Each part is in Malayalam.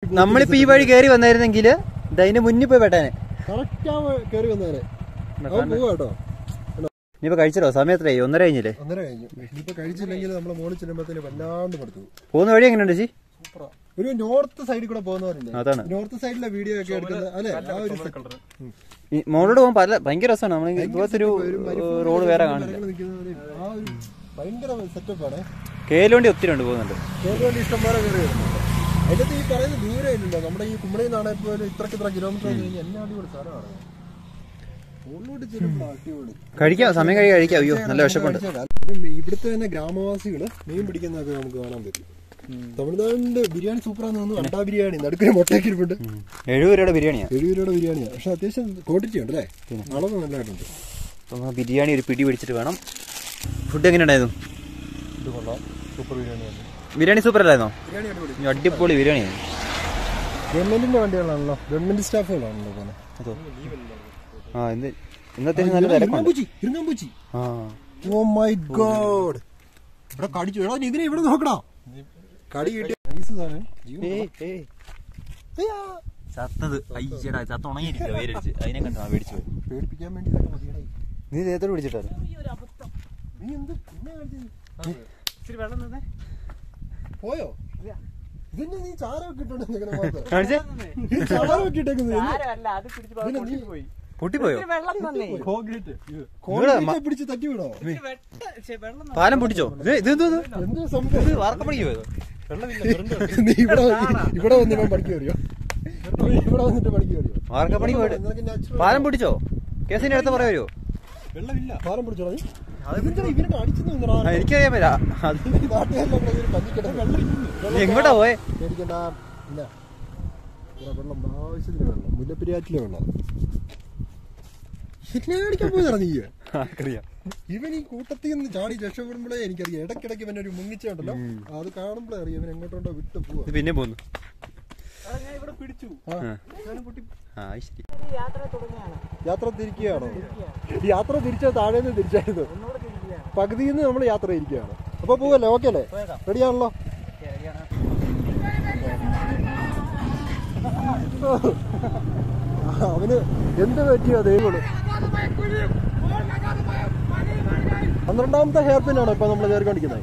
നമ്മളിപ്പോ ഈ വഴി കയറി വന്നായിരുന്നെങ്കിൽ ഇതിന്റെ മുന്നിൽ പോയി പെട്ടാനെ കറക്റ്റ് ആ കയറി വന്നേരെ അവൻ പോവാ കേട്ടോ ഇനിയിപ്പോ കഴിച്ചിട്ടോ സമയത്രയായി ഒന്നര കഴിഞ്ഞില്ലേ ഒന്നര കഴിഞ്ഞു ഇനിയിപ്പോ കഴിച്ചില്ലെങ്കിൽ നമ്മളെ മോളിൽ ചെല്ലുമ്പോഴത്തേന് വല്ലാണ്ട് മടുത്തു പോകുന്ന വഴി എങ്ങനെയുണ്ട് ചേച്ചി സൂപ്പറാ ഒരു നോർത്ത് സൈഡിൽ കൂടെ പോകുന്നവരില്ലേ അതാണ് നോർത്ത് സൈഡിലെ വീഡിയോ ഒക്കെ എടുക്കുന്നത് അല്ലെ ആ ഒരു set. ഉം. ഈ മോളോട് പോകാൻ പല ഭയങ്കര രസമാണ് നമ്മൾ ഇതുപോലത്തെ ഒരു റോഡ് വേറെ കാണില്ല മരങ്ങൾ നിൽക്കുന്നവര് ആ ഒരു ഭയങ്കര സെറ്റപ്പ് ആണ് കേലുവണ്ടി ഒത്തിരി ഉണ്ട് പോകുന്നുണ്ട് കേരള വേണ്ടി ഇഷ്ടംപോലെ കയറി വരുന്നുണ്ട് അതിന്റെ ഈ പറയുന്ന ദൂരം ഇല്ലല്ലോ നമ്മുടെ ഈ കുമ്പളയിൽ നിന്നാണ് ഇപ്പോൾ ഇത്രക്ക് ഇത്ര കിലോമീറ്റർ കഴിഞ്ഞ് എന്നെ അടിപൊളി സ്ഥലമാണ് ഉള്ളോട്ട് ചെല്ലുമ്പോൾ അടിപൊളി കഴിക്കാം സമയം കഴിക്കാൻ കഴിക്കാം അയ്യോ നല്ല വിശപ്പുണ്ട് പിന്നെ ഇവിടുത്തെ തന്നെ ഗ്രാമവാസികള് മീൻ പിടിക്കുന്നതൊക്കെ നമുക്ക് കാണാൻ പറ്റും തമിഴ്നാടിന്റെ ബിരിയാണി സൂപ്പറാന്ന് തോന്നുന്നു അണ്ടാ ബിരിയാണി നടുക്കൊരു മുട്ടയൊക്കെ ഇരിപ്പുണ്ട് എഴുപത് രൂപയുടെ ബിരിയാണിയാ എഴുപത് രൂപയുടെ ബിരിയാണിയാണ് പക്ഷെ അത്യാവശ്യം ക്വാണ്ടിറ്റി ഉണ്ട് അല്ലേ അളവ് നല്ലതായിട്ടുണ്ട് അപ്പം ആ ബിരിയാണി ഒരു പിടി പിടിച്ചിട്ട് വേണം ഫുഡ് എങ്ങനെയുണ്ടായിരുന്നു ഇത് കൊള്ളാം സൂപ്പർ ബിരിയാണിയാണ് ബിരിയാണി സൂപ്പർ അല്ലായിരുന്നോ ബിരിയാണി അടിപൊളി ഈ അടിപൊളി ബിരിയാണിയാണ് ഗവൺമെന്റിന്റെ വണ്ടികളാണല്ലോ ഗവൺമെന്റ് സ്റ്റാഫുകളാണല്ലോ പോലെ അതോ ആ ഇന്ന് ഇന്നത്തെ നല്ല തിരക്കുണ്ട് ഇരുങ്ങാമ്പൂച്ചി ഇരുങ്ങാമ്പൂച്ചി ആ ഓ മൈ ഗോഡ് ഇവിടെ കടിച്ചു എടാ നീ ഇതിനെ ഇവിടെ നോക്കടാ കടി കിട്ടി നൈസ് സാധനം ജീവൻ ഏയ്, ഏയ്. ചത്തത് അയ്യടാ ചത്ത ഉണങ്ങിയിരിക്കുക വേരടിച്ച് അതിനെ കണ്ടു മേടിച്ചു പോയി പേടിപ്പിക്കാൻ വേണ്ടി ഇതൊക്കെ മതിയടാ. നീ ദേഹത്തോട് പിടിച്ചിട്ടായിരുന്നു നീ എന്ത് പിന്നെ കാണിച്ചത്? വെള്ളം പോയോ ഇതിന്റെ നീ ചാരമൊക്കെ ഇട്ടോണ്ട് നിൽക്കണ മാത്രം. കാണിച്ചേ നീ ചാരമൊക്കെ ഇട്ടേക്കുന്നത് ഇതിനെ നീ പൊട്ടിപ്പോയോ കോൺക്രീറ്റ് ഇവിടെ മ- പിടിച്ച് തട്ടി വിടോ പാലം പൊട്ടിച്ചോ ഇത് ഇത് ഇത് ഇത്. എന്ത് സംഭവം ഇത് വാർക്കപ്പണിക്ക് പോയതോ നീ ഇവിടെ വന്ന് ഇവിടെ വന്ന് ഇവൻ പഠിക്കുക അറിയോ ഇവിടെ വന്നിട്ട് പഠിക്കുക അറിയോ വാർക്കപ്പണിക്ക് പോയിട്ട് നിനക്ക് natural- പാലം പൊട്ടിച്ചോ കേസിന്റെ അടുത്ത് പറയാ വരുമോ പാലം പിടിച്ചോടാ നീ ഇതെന്താ ഇവരുടെ അടിച്ചു നിന്നടാ ആ, എനിക്കറിയാൻ പറ്റാ അത് നാട്ടുകാരെല്ലാം കൂടെ ഇതിന് കഞ്ഞിക്കിടന്ന് നീ എങ്ങോട്ടാ പോയെ പേടിക്കണ്ട ഇല്ല ഇവിടെ വെള്ളം ആവശ്യത്തിന് വെള്ളം മുല്ലപ്പെരിയാറ്റിലെ വെള്ളം എന്നെ അടിക്കാൻ പോയതാ നീ ആർക്കറിയാം ഇവൻ ഈ കൂട്ടത്തിൽ നിന്ന് ചാടി രക്ഷപ്പെടുമ്പോഴേ എനിക്കറിയാം ഇടയ്ക്കിടയ്ക്ക് ഇവൻ ഒരു മുങ്ങിച്ചുണ്ടല്ലോ അത് കാണുമ്പോഴേ അറിയാം ഇവൻ എങ്ങോട്ടോ വിട്ടു പോവാ ഇത് പിന്നെ പോന്നു ആ, ആ അത് ശരി യാത്ര തിരിക്കുകയാണോ യാത്ര തിരിച്ചാ താഴേന്ന് തിരിച്ചായിരുന്നു പകുതിയിൽ നിന്ന് നമ്മൾ യാത്ര തിരിക്കുകയാണ് അപ്പൊ പോവല്ലേ ഓക്കെ അല്ലേ റെഡിയാണല്ലോ അവന് എന്ത് പറ്റിയോ ദൈവങ്ങള് പന്ത്രണ്ടാമത്തെ ഹെയർ പിൻ ആണോ ഇപ്പൊ നമ്മൾ കയറിക്കൊണ്ടിരിക്കുന്നത്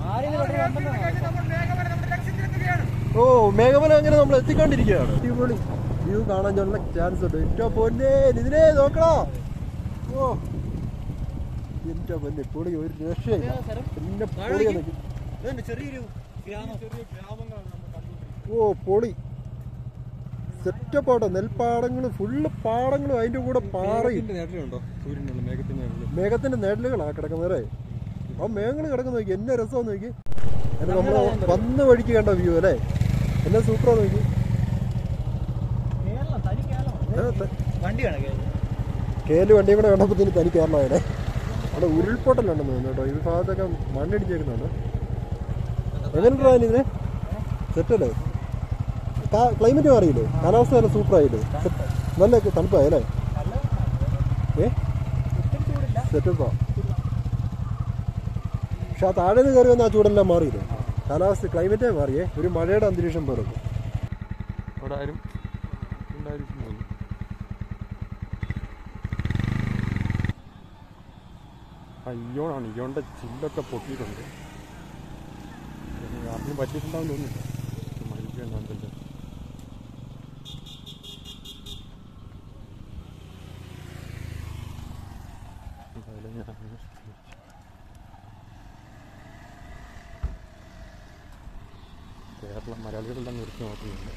ഓ മേഘമല അങ്ങനെ നമ്മൾ എത്തിക്കൊണ്ടിരിക്കുകയാണ് അടിപൊളി വ്യൂ കാണാൻ നല്ല ചാൻസ് ഉണ്ട് ഏറ്റവും പൊന്നെ ഇതിനെ നോക്കണോ ഓ എന്റെ പൊന്നെ പൊളി ഒരു രക്ഷയില്ല പിന്നെ പൊളിയാ നിക്ക്. ചെറിയൊരു ഓ പൊളി സെറ്റപ്പാട്ടോ നെൽപ്പാടങ്ങൾ ഫുള്ള് പാടങ്ങളും അതിന്റെ കൂടെ പാറയും മേഘത്തിന്റെ നേടലുകളാ കിടക്കുന്നവരെ ആ മേഘങ്ങൾ കിടക്കുന്ന നോക്കി എന്നെ രസം നോക്കി എന്നെ നമ്മള് വന്ന വഴിക്ക് കണ്ട വ്യൂ അല്ലേ എന്നെ സൂപ്പറാ നോക്കി ഏ, ത- വണ്ടിയാണ് കേല് വണ്ടിയും കൂടെ കണ്ടപ്പോഴത്തേന് തനി കേരളമായല്ലേ അവിടെ ഉരുൾപൊട്ടലുണ്ടെന്ന് തോന്നുന്നു കേട്ടോ ഈ ഭാഗത്തൊക്കെ മണ്ണിടിച്ചേക്കുന്നുണ്ട് എങ്ങനെയുണ്ടാ ഇതിന് സെറ്റല്ലേ ക്ലൈമറ്റ് മാറിയില്ലേ കാലാവസ്ഥ നല്ല സൂപ്പറായില്ലേ സെറ്റ്- നല്ല തണുപ്പായല്ലേ ഏ സെറ്റപ്പാ പക്ഷെ ആ താഴെ നിന്ന് കയറി വന്ന ആ ചൂടെല്ലാം മാറിയില്ലേ കാലാവസ്ഥ ക്ലൈമറ്റേ മാറിയേ ഒരു മഴയുടെ അന്തരീക്ഷം പോലെ അവിടെ ആരും ഉണ്ടായിരിക്കും അയ്യോണാണ് ഇയോന്റെ ചില്ലൊക്കെ പൊട്ടിയിട്ടുണ്ട് ആർക്കും പറ്റിയിട്ടുണ്ടാവും തോന്നുന്നില്ല മരിക്കാൻ കണ്ടില്ല എന്തായാലും ഞാൻ കേരളം മലയാളികളെല്ലാം നിർത്തി നോക്കുന്നുണ്ട്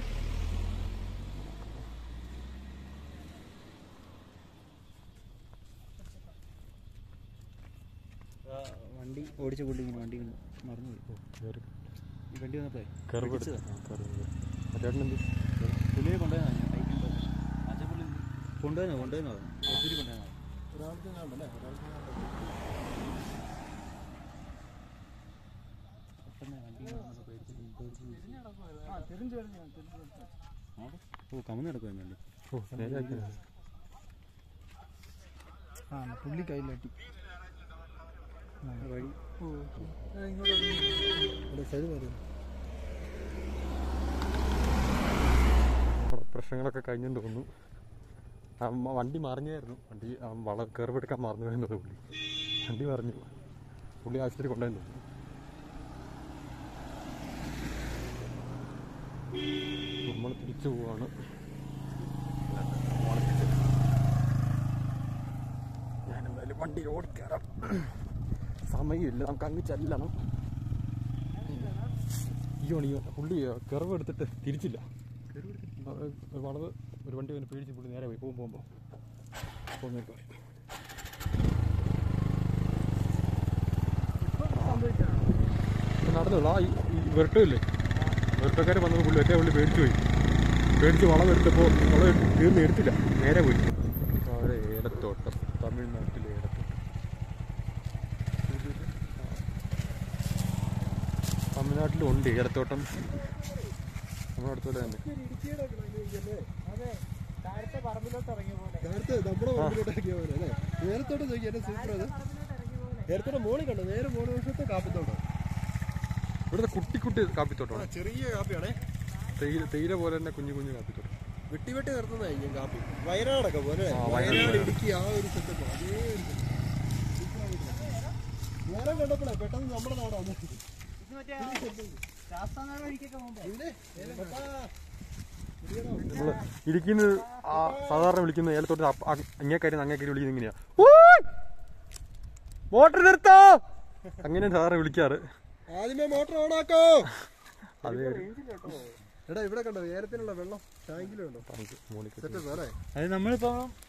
വണ്ടി ഓടിച്ച പുള്ളി ഇങ്ങനെ വണ്ടി മറന്നു പോയി കയറി ഈ വണ്ടി വന്നപ്പോഴേ കയറി കയറി മറ്റേട്ടനെന്ത് പുള്ളിയെ കൊണ്ടുപോയതാണ് ബൈക്കിൽ അച്ഛൻ പുള്ളി കൊണ്ടുപോയെന്നോ കൊണ്ടുപോയെന്നോ ഒത്തിരി കൊണ്ടുപോയെന്നോ പെട്ടെന്ന് വണ്ടി വന്നപ്പോൾ പേടിച്ച് പേടിച്ച് ഓ കമന്ന് കിടക്കുവാൻ വേണ്ടി ഓ നേരാക്കി പുള്ളി കയ്യിലാട്ടി വഴി സൈഡ് മാറി വർഷങ്ങളൊക്കെ കഴിഞ്ഞെന്ന് തോന്നുന്നു ആ മ- വണ്ടി മറിഞ്ഞായിരുന്നു വണ്ടി ആ വള കയറിവെടുക്കാൻ മറന്നു പോയെന്ന് തോന്നുന്നു പുള്ളി വണ്ടി മറിഞ്ഞു പുള്ളി ആശുപത്രി കൊണ്ടുപോയെന്ന് തോന്നുന്നു നമ്മൾ തിരിച്ചു പോവാണ് ഞാനെന്തായാലും വണ്ടി ഓടിക്കയറാം സമയമില്ല നമുക്ക് അങ്ങ് ചെല്ലണം അയ്യോ അയ്യോ പുള്ളി കെറവ് എടുത്തിട്ട് തിരിച്ചില്ല ആ, ഒരു വളവ് ഒരു വണ്ടി അവനെ പേടിച്ച് പുള്ളി നേരെ പോയി പോകും പോകുമ്പോൾ പോകുന്നവർക്ക് പറയും നടന്നുള്ളൂ ആ ഈ- ഈ വെരട്ടമില്ലേ വെരട്ടക്കാർ വന്നത് പുള്ളി ഒറ്റ പുള്ളി പേടിച്ചു പോയി പേടിച്ച് വളം എടുത്തപ്പോൾ വളം തീർന്ന് എടുത്തില്ല നേരെ പോയി താഴെ ഏലത്തോട്ടം തമിഴ്നാട്ടിലെ ഏലത്തോട്ടം തമിഴ്നാട്ടിലും ഉണ്ട് ഏലത്തോട്ടം നമ്മുടെ അടുത്തുള്ള തന്നെ നേരത്തെ നമ്മുടെ മുമ്പിലോട്ട് ഇറങ്ങിയ പോലെ അല്ലേ നേരത്തോട്ട് നോക്കി എന്നെ സൂപ്പർ അത് നേരത്തോടെ മോളിൽ കണ്ടോ നേരെ മോളി വശത്തെ കാപ്പിത്തോട്ടം ഇവിടുത്തെ കുട്ടി കുട്ടി കാപ്പിത്തോട്ടമാണ് ചെറിയ കാപ്പിയാണേ തേയില തേയില പോലെ തന്നെ കുഞ്ഞു കുഞ്ഞു കാപ്പിത്തോട്ടം വെട്ടി വെട്ടി നിർത്തുന്നതായിരിക്കും കാപ്പി വയനാടൊക്കെ പോലെ ആ, വയനാട് വയനാട്. ഇടുക്കി ആ ഒരു സെറ്റപ്പ് അതേ ഒരു നേരം കണ്ടപ്പോഴേ പെട്ടെന്ന് നമ്മുടെ നാടാ വന്നത് ഇവിടെ, ഏലം കപ്പാ. ഇടിയടാ. നമ്മൾ ഇരിക്കുന്നത് ആ സാധാരണ വിളിക്കുന്ന ഏലത്തോട്ട് അങ്ങേക്കാരി അങ്ങേക്കാരി വിളിക്കുന്നത് ഇങ്ങനെയാ മോട്ടർ നിർത്തോ അങ്ങനെയാണ് സാധാരണ വിളിക്കാറ് ആദ്യമേ മോട്ടർ ഓണാക്കോ അതെ എടാ ഇവിടെ കണ്ടോ ഏലത്തിനുള്ള വെള്ളം ടാങ്കിലും ഉണ്ടോ നമുക്ക് മോളിൽ കയറ്റി. സെറ്റപ്പ് അല്ലേ അത് നമ്മളിപ്പോ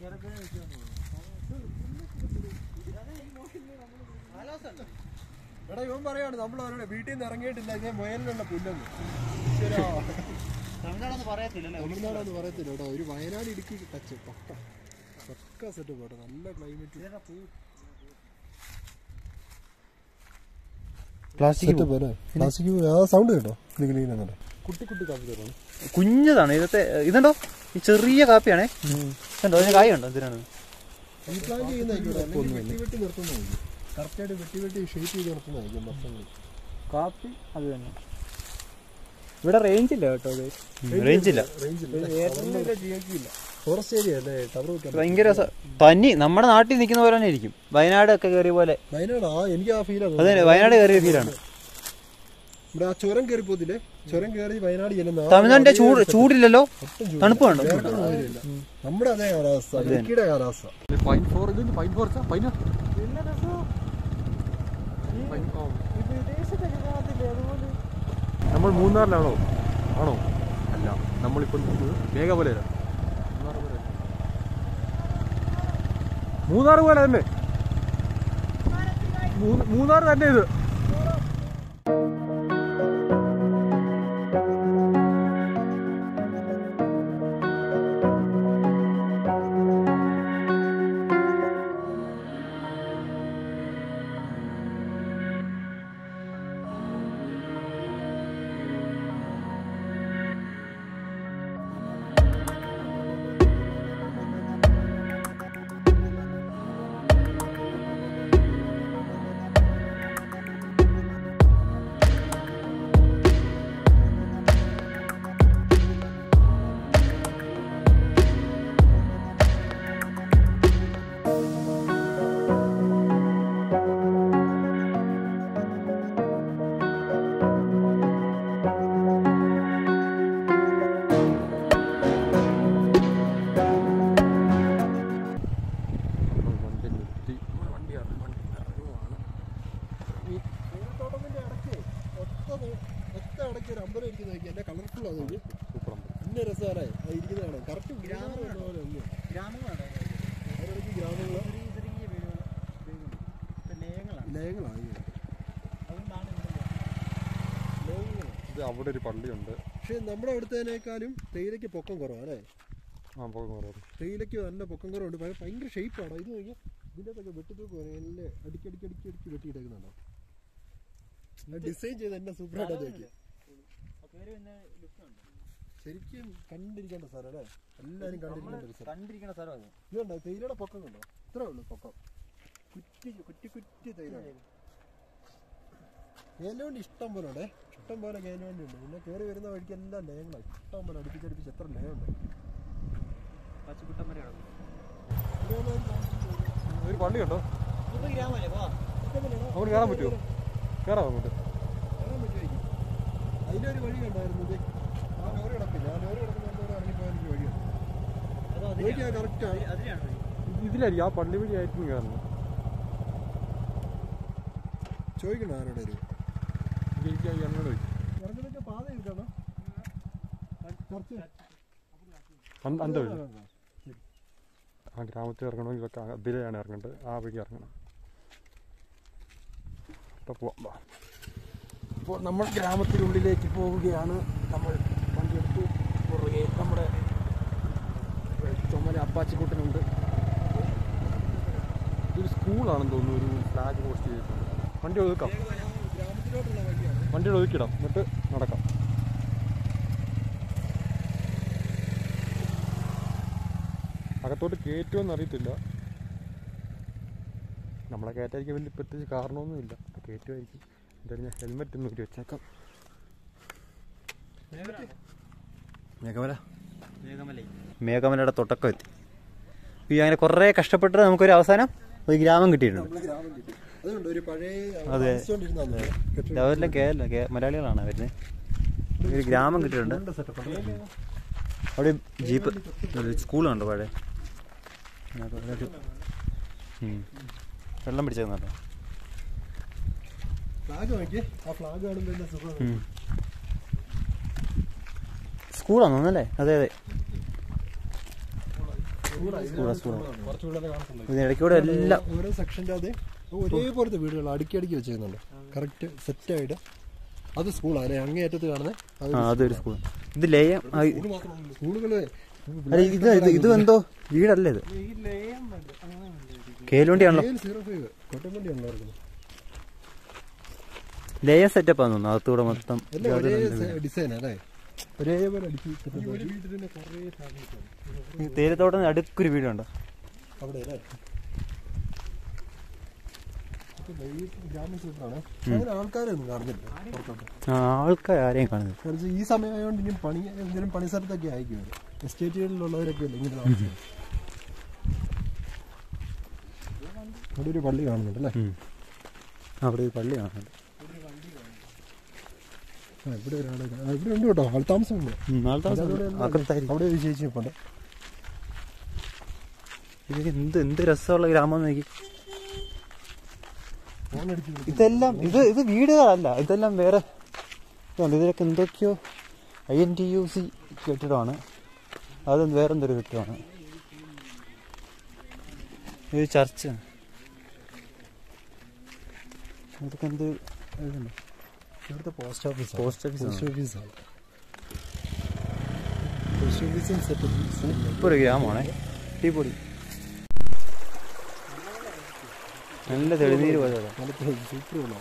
എടാ ഇവൻ പറയാണ് നമ്മൾ അവരുടെ വീട്ടിൽ നിന്ന് ഇറങ്ങിയിട്ടില്ല ഇതേ മുയലിനുള്ള പുല്ലെന്ന് ഈശ്വരാ. തമിഴ്നാടൊന്നും പറയത്തില്ലല്ലോ തമിഴ്നാടൊന്ന് പറയത്തില്ല കേട്ടോ ഒരു വയനാട് ഇടുക്കി ടച്ച് പക്ക പക്ക സെറ്റപ്പ് കേട്ടോ നല്ല ക്ലൈമറ്റ് പ്ലാസ്റ്റിക് അല്ലേ പ്ലാസ്റ്റിക് ആ സൗണ്ട് കേട്ടോ ക്ലീൻ കുട്ടി കുട്ടി കാപ്പിത്തോട്ടാണ് കുഞ്ഞതാണ് ഇതത്തെ ഇതുണ്ടോ ഈ ചെറിയ കാപ്പിയാണേ കണ്ടോ അതിന് കായുണ്ടോ എന്തിനാണ് ഈ പ്ലാൻ ചെയ്യുന്നതായിരിക്കും വെട്ടി വെട്ടി നിർത്തുന്നതായിരിക്കും കറക്റ്റായിട്ട് വെട്ടി വെട്ടി ഷേപ്പ് ചെയ്ത് നിർത്തുന്നതായിരിക്കും വർഷങ്ങൾ കാപ്പി അത് തന്നെ ഇവിടെ റേഞ്ച് ഇല്ല കേട്ടോ റേഞ്ച് ഇല്ല റേഞ്ചില്ല ഫോറസ്റ്റ് ഏരിയ അല്ലേ ടവർ വെക്കാൻ ഭയങ്കര സ- തനി നമ്മുടെ നാട്ടിൽ നിൽക്കുന്ന പോലെ തന്നെ ഇരിക്കും വയനാട് ഒക്കെ കയറിയ പോലെ വയനാട് ആ എനിക്ക് ആ ഫീൽ അത് തന്നെ വയനാട് കയറിയ ഫീലാണ് ഇവിടെ ആ ചുരം കയറി പോത്തില്ലേ ചുരം കയറി വയനാട് ചെല്ലുന്ന ആ തമിഴ്നാടിന്റെ ചൂട് ചൂടില്ലല്ലോ ഒട്ടും ചൂടില്ല. തണുപ്പ് കണ്ടോ വേറൊന്നും പോലില്ല. നമ്മുടെ അതേ കാലാവസ്ഥ ഇടുക്കിയുടെ കാലാവസ്ഥ പൈൻ ഫോർ ഇത് പൈൻ ഫോറച്ചാ പൈന നമ്മൾ മൂന്നാറിലാണോ ആണോ അല്ല നമ്മളിപ്പോൾ നിൽക്കുന്നത് മേഘമലയിലാണ് മൂന്നാർ പോലെ തന്നെ മൂ- മൂന്നാർ തന്നെ ഇത് നമ്മൾ വണ്ടി നിർത്തി നമ്മൾ വണ്ടി ഇറ- വണ്ടി ഇറങ്ങുവാണ് തേയിലത്തോട്ടത്തിന്റെ ഇടയ്ക്ക് ഒത്ത നേ- ഒത്ത ഇടയ്ക്ക് ഒരു അമ്പലം ഇരിക്കുന്ന നോക്കി എന്റെ കളർഫുൾ ആണ് ഇത് സൂപ്പർ അമ്പലം പിന്നെ രസമാണ് അത് ഇരിക്കുന്നതാണ് കറക്റ്റ് ഗ്രാമം പോലെ ഒന്ന് അതിനിടയ്ക്ക് ഗ്രാമങ്ങള് ലയങ്ങളാണ് ഈ ലയങ്ങളാണ്. ഇത് അവിടെ ഒരു പള്ളിയുണ്ട് പക്ഷെ നമ്മുടെ അവിടുത്തേനേക്കാളും തേയിലയ്ക്ക് പൊക്കം കുറവാണ് അല്ലേ ആ പോകും കുറവ് തേയിലയ്ക്ക് നല്ല പൊക്കം കുറവുണ്ട് ഭയ- ഭയങ്കര ഷേപ്പാണ് ഇത് നോക്കിയാൽ ഇതിൻ്റെ അകത്തൊക്കെ വെട്ടിത്തൂക്ക് നല്ല അടിക്കി അടിക്കി അടിക്കി അടിക്കി വെട്ടിയിട്ടേക്കുന്നുണ്ടോ ഡിസൈൻ ചെയ്ത് എന്നെ സൂപ്പറായിട്ട് നോക്കിയാൽ ശരിക്കും കണ്ടിരിക്കേണ്ട സ്ഥലം അല്ലേ എല്ലാവരും കണ്ടിരിക്കേണ്ട ഒരു സ്ഥലം കണ്ടിരിക്കുന്ന സ്ഥലം ഇതുണ്ടോ തേയിലയുടെ പൊക്കം കണ്ടോ ഇത്രേ ഉള്ളൂ പൊക്കം കുറ്റി കുറ്റി കുറ്റി തേയില കേലോണ്ട് ഇഷ്ടം പോലെ ഉണ്ടേ ഇഷ്ടം പോലെ കേലോണ്ട് ഉണ്ട് പിന്നെ കയറി വരുന്ന വഴിക്ക് എല്ലാം ലയങ്ങളാണ് ഇഷ്ടം പോലെ അടുപ്പിച്ചടുപ്പിച്ച് എത്ര ലയമുണ്ട് പച്ചക്കുട്ടൻ വരെ കിടക്കും ഒരു പള്ളി കണ്ടോ ഇപ്പൊ ഗ്രാമല്ലേ പോവാ അങ്ങോട്ട് കയറാൻ പറ്റുമോ കയറാം അങ്ങോട്ട് അതിന്റെ ഒരു വഴി ഉണ്ടായിരുന്നത് ആ ലോറി കിടക്കില്ല ആ ലോറി കിടക്കുന്ന ഇറങ്ങിപ്പോയാൽ എനിക്ക് വഴിയുണ്ട് അതോ വഴിക്കാ കറക്റ്റ് ആണ് അതിനാണ് വഴി ഇതിലായിരിക്കും ആ പള്ളി വഴി ആയിരിക്കും കയറുന്നത് ചോദിക്കണോ ആരോടെ ഒരു എനിക്ക് എന്നോട് ചോദിച്ചു ഇറങ്ങുന്നൊക്കെ പാത ഇരിക്കണം ചർച്ച അന്ത അന്ത വഴി ആ ഗ്രാമത്തിൽ ഇറങ്ങണമെങ്കിൽ ഒക്കെ അതിലെയാണ് ഇറങ്ങേണ്ടത് ആ വഴി ഇറങ്ങണം അപ്പോൾ പോവാം വാ. അപ്പോൾ നമ്മൾ ഗ്രാമത്തിനുള്ളിലേക്ക് പോവുകയാണ് നമ്മൾ വണ്ടിയെടുത്തു പുറകെ നമ്മുടെ ചുമല അപ്പാച്ചിക്കുട്ടനുണ്ട് ഇതൊരു സ്കൂളാണെന്ന് തോന്നുന്നു ഒരു ഫ്ലാഗ് പോസ്റ്റ് ചെയ്തിട്ടുണ്ട് വണ്ടി ഒതുക്കാം ഗ്രാമത്തിലോട്ടുള്ള വഴിയാണ് വണ്ടി ഒതുക്കിടാം എന്നിട്ട് നടക്കാം അകത്തോട്ട് കയറ്റുമെന്ന് അറിയത്തില്ല നമ്മളെ കയറ്റായിരിക്കും വലിയ പ്രത്യേകിച്ച് കാരണമൊന്നുമില്ല കയറ്റുമായിരിക്കും എന്തായാലും ഞാൻ ഹെൽമെറ്റ് ഒന്ന് ഊരി വെച്ചേക്കാം മേഘമല മേഘമലൈ മേഘമലയുടെ തുടക്കം എത്തി ഈ അങ്ങനെ കുറേ കഷ്ടപ്പെട്ട് നമുക്കൊരു അവസാനം ഒരു ഗ്രാമം കിട്ടിയിട്ടുണ്ട് നമ്മള് ഗ്രാമം കിട്ടി അതുകൊണ്ട് ഒരു പഴയ അതെ. താമസിച്ചുകൊണ്ടിരുന്ന കെട്ടിടം. അവരെല്ലാം കേരള കേ- മലയാളികളാണ് വരുന്നത് ഒരു ഗ്രാമം കിട്ടിയിട്ടുണ്ട് നല്ല setup ആണ്. അവിടെ ജീപ്പ് ഒരു സ്കൂളുണ്ട് പഴയ അതിനകത്ത് അതിനകത്ത് ഉം. വെള്ളം പിടിച്ചേക്കുന്നുണ്ടോ ഫ്ലാഗ് നോക്കി ആ ഫ്ലാഗ് കാണുമ്പോൾ എന്താ സുഖം സ്കൂളാണോ അല്ലേ അതെ അതെ സ്കൂളാ, സ്കൂളാ, സ്കൂളാ. കുറച്ച് വീടൊക്കെ കാണത്തുള്ളൂ ഇതിനിടയ്ക്കൂടെ എല്ലാം ഓരോ സെക്ഷൻ്റെ അത് ഒരേപോലത്തെ വീടുകൾ അടുക്കി അടുക്കി വെച്ചേക്കുന്നുണ്ട് കറക്റ്റ് സെറ്റായിട്ട് അത് സ്കൂളാണ് അല്ലെ അങ്ങേയറ്റത്ത് കാണുന്നത് ആ അതൊരു സ്കൂൾ ഇത് ലയം ആ, ഇ- സ്കൂളുകള് അല്ല, ഇത് ഇത് ഇത് എന്തോ വീടല്ലേ ഇത് കേലുവണ്ടിയാണല്ലോ സീറോ ഫൈവ് കോട്ടപ്പള്ളി ഉണ്ടായിരുന്നു ലയം സെറ്റപ്പ് ആണെന്ന് തോന്നുന്നു അകത്തൂടെ മൊത്തം എല്ലാം ഒരേ ഡിസൈൻ അല്ലേ ഒരേപോലെ അടുക്കി വീട്ടിന് കുറേ ഈ തേയിലത്തോട്ടം അടുക്കൊരു വീടുണ്ടോ അവിടെ അല്ലേ ഈ ഗ്രാമം സൂപ്പറാണ് അങ്ങനെ ആൾക്കാരൊന്നും കാണുന്നില്ല പുറത്തോട്ട് ആ ആൾക്കാർ ആരെയും കാണുന്നത് കാരണം വെച്ചാൽ ഈ സമയമായതുകൊണ്ട് ഇനി പണി എന്തെങ്കിലും പണി സ്ഥലത്തൊക്കെ ആയിരിക്കും അവര്. എസ്റ്റേറ്റുകളിലുള്ളവരൊക്കെ അല്ലേ ഇങ്ങനെ താമസിക്കുന്നത് അവിടെ ഒരു പള്ളി കാണുന്നുണ്ട് അല്ലേ ഉം. അവിടെ ഒരു പള്ളി കാണുന്നുണ്ട് ആ ഇവിടെ ഒരാളെ ആ, ഇവിടെ ഉണ്ട് കേട്ടോ ആൾ താമസം ഉണ്ട് ഉം, ആൾ താമസം അതവിടെ ഉണ്ട്. അകത്തായിരിക്കും അവിടെ ഒരു ചേച്ചി ഇപ്പുണ്ട് ഇത് എന്ത് എന്ത് രസമുള്ള ഗ്രാമം നോക്കി ഫോൺ അടിച്ച് വിളിക്കും. ഇതെല്ലാം ഇത് ഇത് വീടുകളല്ല ഇതെല്ലാം വേറെ ഇതുണ്ട്. ഇതിലൊക്കെ എന്തൊക്കെയോ I N T U C കെട്ടിടമാണ് അത് വേറെന്തൊരു കെട്ടിടമാണ് ഇത് ചർച്ചാണ് അതൊക്കെ എന്ത് ഇതുണ്ട് ഇവിടുത്തെ post office post office post ഓഫീസാണ് പോസ്റ്റ് ഓഫീസും സെറ്റ് ഇപ്പോൾ ഒരു ഗ്രാമമാണേ അടിപൊളി നല്ല തെളിനീര് പോലെ അവിടെ. സൂപ്പർ ഉള്ളു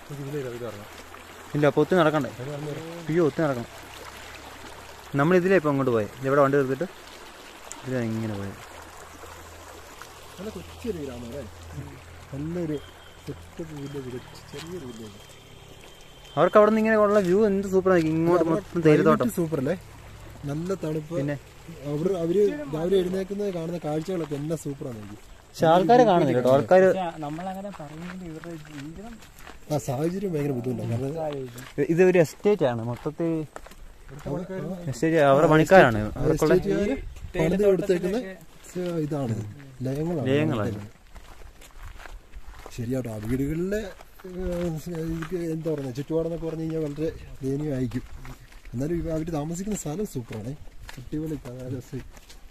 ഇല്ല അപ്പോൾ ഒത്തിരി നടക്കണ്ടേ അയ്യോ ഒത്തിരി നടക്കണം നമ്മൾ ഇതിലേ ഇപ്പം അങ്ങോട്ട് പോയത് ഇവിടെ വണ്ടി നിർത്തിയിട്ട് ഇതിലാണ് ഇങ്ങനെ പോയത് നല്ല കൊച്ചൊരു ഗ്രാമം അല്ലേ നല്ലൊരു സെറ്റപ്പ് വില്ലേജ് ചെറിയൊരു വില്ലേജ് അവർക്ക് അവിടെ നിന്ന് ഇങ്ങനെ ഉള്ള വ്യൂ എന്ത് സൂപ്പർ ആയിരിക്കും ഇങ്ങോട്ട് മൊത്തം തേയിലത്തോട്ടം സൂപ്പർ അല്ലേ നല്ല തണുപ്പ് പിന്നെ അവർ അവര് രാവിലെ എഴുന്നേക്കുന്നത് കാണുന്ന കാഴ്ചകളൊക്കെ എന്നാ സൂപ്പറാണ് എനിക്ക് പക്ഷെ ആൾക്കാരെ കാണുന്നില്ല കേട്ടോ ആൾക്കാർ നമ്മളങ്ങനെ പറയുന്നത് ഇവരുടെ ജീവിതം ആ സാഹചര്യം ഭയങ്കര ബുദ്ധിമുട്ടാണ് കാരണം ഇത് ഒരു എസ്റ്റേറ്റ് ആണ് മൊത്തത്തിൽ എസ്റ്റേറ്റ് അവരുടെ പണിക്കാരാണ് അവർക്കുള്ള എസ്റ്റേറ്റുകാര് പണിത് കൊടുത്തേക്കുന്ന സ- ഇതാണ് ലയങ്ങളാണ് ലയങ്ങളാണ്. ശരിയാട്ടോ ആ വീടുകളിലെ ഏഹ്, ഇത് എന്താ പറയുക ചുറ്റുപാടെന്നൊക്കെ പറഞ്ഞു കഴിഞ്ഞാൽ വളരെ ദയനീയമായിരിക്കും എന്നാലും ഇവ- അവര് താമസിക്കുന്ന സ്ഥലം സൂപ്പറാണ് അടിപൊളി രസം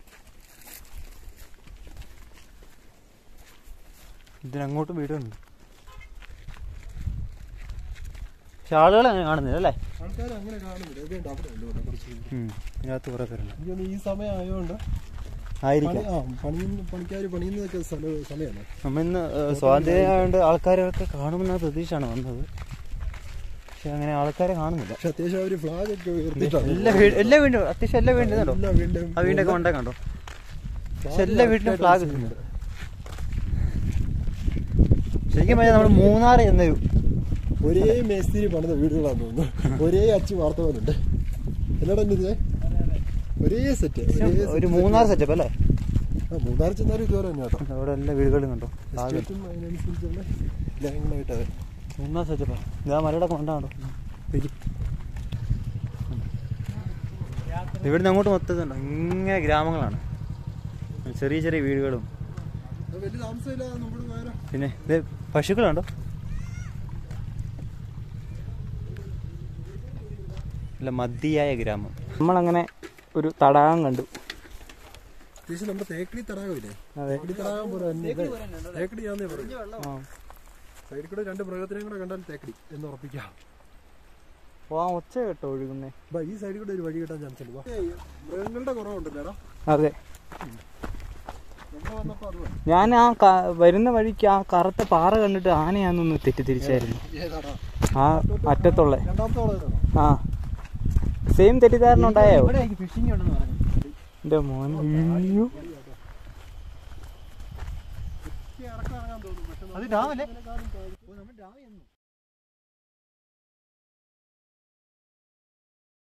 ഇതിനങ്ങോട്ടും വീടുണ്ട് പക്ഷെ ആളുകളെ അങ്ങനെ കാണുന്നില്ല അല്ലേ ആൾക്കാർ അങ്ങനെ കാണുന്നില്ല ഇതുകൊണ്ട് അവിടെ ഉണ്ട് ഇവിടെ കുറച്ച് പേര്. ഉം. ഇതിനകത്ത് കുറേ പേരുണ്ട് എനിക്ക് തോന്നുന്നു ഈ സമയം ആയതുകൊണ്ട് ആയിരിക്കാം പണി- ആ പണിയുന്ന പണിക്കാർ പണിയുന്നതൊക്കെ സ്ഥല സമയമല്ലേ നമ്മ ഇന്ന് സ്വാതന്ത്ര്യമായതുകൊണ്ട് ആൾക്കാരൊക്കെ കാണുമെന്ന പ്രതീക്ഷയാണ് വന്നത് പക്ഷെ അങ്ങനെ ആൾക്കാരെ കാണുന്നില്ല പക്ഷെ അത്യാവശ്യം അവര് ഫ്ലാഗ് ഒക്കെ ഉയർത്തിയിട്ടാണ് എല്ലാ വീട് എല്ലാ വീണ്ടും അത്യാവശ്യം എല്ലാ വീണ്ടും കണ്ടോ എല്ലാ വീണ്ടും ആ വീണ്ടൊക്കെ കൊണ്ടേ കണ്ടോ പക്ഷെ എല്ലാ വീട്ടിലും ഫ്ലാഗ് ഇട്ടുണ്ട് ശരിക്കും പറഞ്ഞാൽ നമ്മൾ മൂന്നാർ എന്നൊരു ഒരേ മേസ്തിരി പണിത വീടുകളാന്ന് തോന്നുന്നു ഒരേ അച്ചു വാർത്ത പോലുണ്ട് എല്ലാടെ ഇതേ ഒരേ സെറ്റ് ഒരു മൂന്നാർ സെറ്റപ്പ് അല്ലേ മൂന്നാർ ചെന്നാലും ഇതുപോലെ തന്നെ കേട്ടോ അവിടെ എല്ലാ വീടുകളും കണ്ടോ ആകെ എസ്റ്റേറ്റും അതിനനുസരിച്ചുള്ള ലഹങ്ങളായിട്ട് അതെ മൂന്നാർ സെറ്റപ്പാ ഇതാ മലയുടെ കൊണ്ടാണോ ഇവിടുന്ന് അങ്ങോട്ട് മൊത്തത്തുണ്ടോ ഇങ്ങനെ ഗ്രാമങ്ങളാണ് ചെറിയ ചെറിയ വീടുകളും വലിയ താമസമില്ലാതെ നമ്മുടെ വേറെ പിന്നെ ഇത് പശുക്കളുണ്ടോ അല്ല മതിയായ ഗ്രാമം നമ്മളങ്ങനെ ഒരു തടാകം കണ്ടു അത്യാവശ്യം നമ്മുടെ തേക്കടി തടാകമില്ലേ അതെ തേക്കടി തടാകം പോലെ തന്നെ ഇത് തേക്കടിയാന്നേ പറയും ആ സൈഡിൽ കൂടെ രണ്ട് മൃഗത്തിനെയും കൂടെ കണ്ടാൽ തേക്കടി എന്ന് ഉറപ്പിക്കാം ഓ ആ ഒച്ച കേട്ടോ ഒഴുകുന്നേ ബാ ഈ സൈഡിൽ കൂടെ ഒരു വഴി കിട്ടാൻ ചാൻസ് ഉണ്ട് ബാ. ഏയ്, മൃഗങ്ങളുടെ കുറവുണ്ടല്ലേടാ അതെ നമ്മൾ വന്നപ്പോ അത് മതി. ഞാൻ ആ ക- വരുന്ന വഴിക്ക് ആ കറുത്ത പാറ കണ്ടിട്ട് ആനയാന്നൊന്ന് തെറ്റിദ്ധരിച്ചായിരുന്നു ഏതാടാ ആ അറ്റത്തുള്ള രണ്ടാമത്തെ വളരാണോ ആ സെയിം തെറ്റിദ്ധാരണ ഉണ്ടായോ ഫിഷിംഗ് ഉണ്ടെന്ന് പറഞ്ഞു എന്റെ മോൻ അയ്യോ ഇറക്കം ഇറങ്ങാൻ തോന്നും പക്ഷെ അത് ഡാമല്ലേ നമ്മൾ ഡാമിൽ